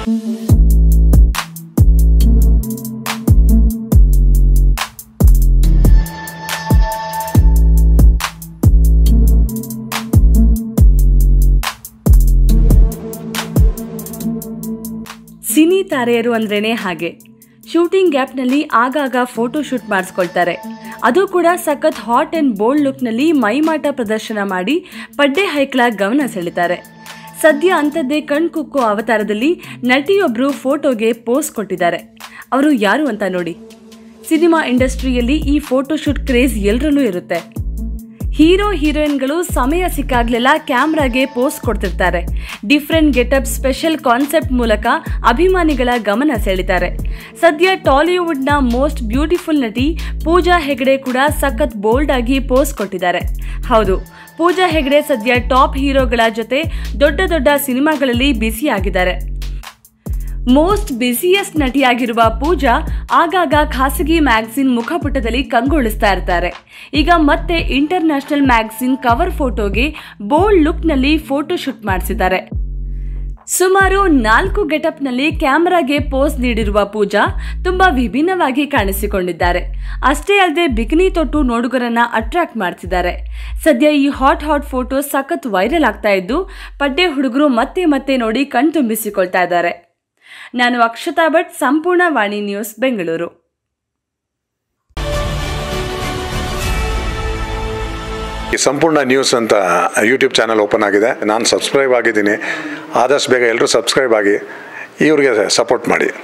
cine ತಾರೆಯರು ಅಂದ್ರೇನೆ ಹಾಗೆ ಶೂಟಿಂಗ್ ಗ್ಯಾಪ್ನಲ್ಲಿ ಆಗಾಗ ಫೋಟೋ ಶೂಟ್ ಮಾಡಿಸ್ಕೊಳ್ತಾರೆ ಅದು ಕೂಡ ಸಖತ್ ಹಾಟ್ ಅಂಡ್ ಬೋಲ್ಡ್ ಲುಕ್ನಲ್ಲಿ ಮೈಮಾಟ ಪ್ರದರ್ಶನ ಮಾಡಿ ಪಡ್ಡೆ ಹೈಕ್ಳ ಗಮನ ಸೆಳೀತಾರೆ ಸದ್ಯ ಅಂಥದ್ದೇ ಕಣ್ಕುಕ್ಕೋ ಅವತಾರದಲ್ಲಿ ನಟಿಯೊಬ್ರು ಫೋಟೋಗೆ ಪೋಸ್ ಕೊಟ್ಟಿದ್ದಾರೆ ಅವರು ಯಾರು ಅಂತ ನೋಡಿ ಸಿನಿಮಾ ಇಂಡಸ್ಟ್ರಿಯಲ್ಲಿ ಈ ಫೋಟೋ ಶೂಟ್ ಕ್ರೇಜ್ ಎಲ್ಲರಲ್ಲೂ ಇರುತ್ತೆ ಹೀರೋ ಹೀರೋಯಿನ್ಗಳು ಸಮಯ ಸಿಕ್ಕಾಗ್ಲೆಲ್ಲ ಕ್ಯಾಮ್ರಾಗೆ ಪೋಸ್ ಕೊಡ್ತಿರ್ತಾರೆ ಡಿಫ್ರೆಂಟ್ ಗೆಟಪ್ ಸ್ಪೆಷಲ್ ಕಾನ್ಸೆಪ್ಟ್ ಮೂಲಕ ಅಭಿಮಾನಿಗಳ ಗಮನ ಸೆಳೀತಾರೆ ಸದ್ಯ ಟಾಲಿವುಡ್ನ ಮೋಸ್ಟ್ ಬ್ಯೂಟಿಫುಲ್ ನಟಿ ಪೂಜಾ ಹೆಗಡೆ ಕೂಡ ಸಖತ್ ಬೋಲ್ಡ್ ಆಗಿ ಪೋಸ್ ಕೊಟ್ಟಿದ್ದಾರೆ ಹೌದು ಪೂಜಾ ಹೆಗಡೆ ಸದ್ಯ ಟಾಪ್ ಹೀರೋಗಳ ಜೊತೆ ದೊಡ್ಡ ದೊಡ್ಡ ಸಿನಿಮಾಗಳಲ್ಲಿ ಬ್ಯುಸಿ ಆಗಿದ್ದಾರೆ ಮೋಸ್ಟ್ ಬ್ಯುಸಿಯೆಸ್ಟ್ ನಟಿಯಾಗಿರುವ ಪೂಜಾ ಆಗಾಗ ಖಾಸಗಿ ಮ್ಯಾಗಝಿನ್ ಮುಖಪುಟದಲ್ಲಿ ಕಂಗೊಳಿಸ್ತಾ ಇರ್ತಾರೆ ಈಗ ಮತ್ತೆ ಇಂಟರ್ನ್ಯಾಷನಲ್ ಮ್ಯಾಗಝಿನ್ ಕವರ್ ಫೋಟೋಗೆ ಬೋಲ್ಡ್ ಲುಕ್ನಲ್ಲಿ ಫೋಟೋ ಶೂಟ್ ಮಾಡಿಸಿದ್ದಾರೆ ಸುಮಾರು ನಾಲ್ಕು ಗೆಟಪ್ನಲ್ಲಿ ಕ್ಯಾಮ್ರಾಗೆ ಪೋಸ್ ನೀಡಿರುವ ಪೂಜಾ ತುಂಬಾ ವಿಭಿನ್ನವಾಗಿ ಕಾಣಿಸಿಕೊಂಡಿದ್ದಾರೆ ಅಷ್ಟೇ ಅಲ್ಲದೆ ಬಿಕಿನಿ ತೊಟ್ಟು ನೋಡುಗರನ್ನ ಅಟ್ರಾಕ್ಟ್ ಮಾಡ್ತಿದ್ದಾರೆ ಸದ್ಯ ಈ ಹಾಟ್ ಹಾಟ್ ಫೋಟೋ ಸಖತ್ ವೈರಲ್ ಆಗ್ತಾ ಇದ್ದು ಪಡ್ಡೆ ಹುಡುಗರು ಮತ್ತೆ ಮತ್ತೆ ನೋಡಿ ಕಣ್ತುಂಬಿಸಿಕೊಳ್ತಾ ಇದ್ದಾರೆ ನಾನು ಅಕ್ಷತಾ ಭಟ್ ಸಂಪೂರ್ಣ ವಾಣಿ ನ್ಯೂಸ್ ಬೆಂಗಳೂರು ಈ ಸಂಪೂರ್ಣ ನ್ಯೂಸ್ ಅಂತ ಯೂಟ್ಯೂಬ್ ಚಾನಲ್ ಓಪನ್ ಆಗಿದೆ ನಾನು ಸಬ್ಸ್ಕ್ರೈಬ್ ಆಗಿದ್ದೀನಿ ಆದಷ್ಟು ಬೇಗ ಎಲ್ಲರೂ ಸಬ್ಸ್ಕ್ರೈಬ್ ಆಗಿ ಇವ್ರಿಗೆ ಸಪೋರ್ಟ್ ಮಾಡಿ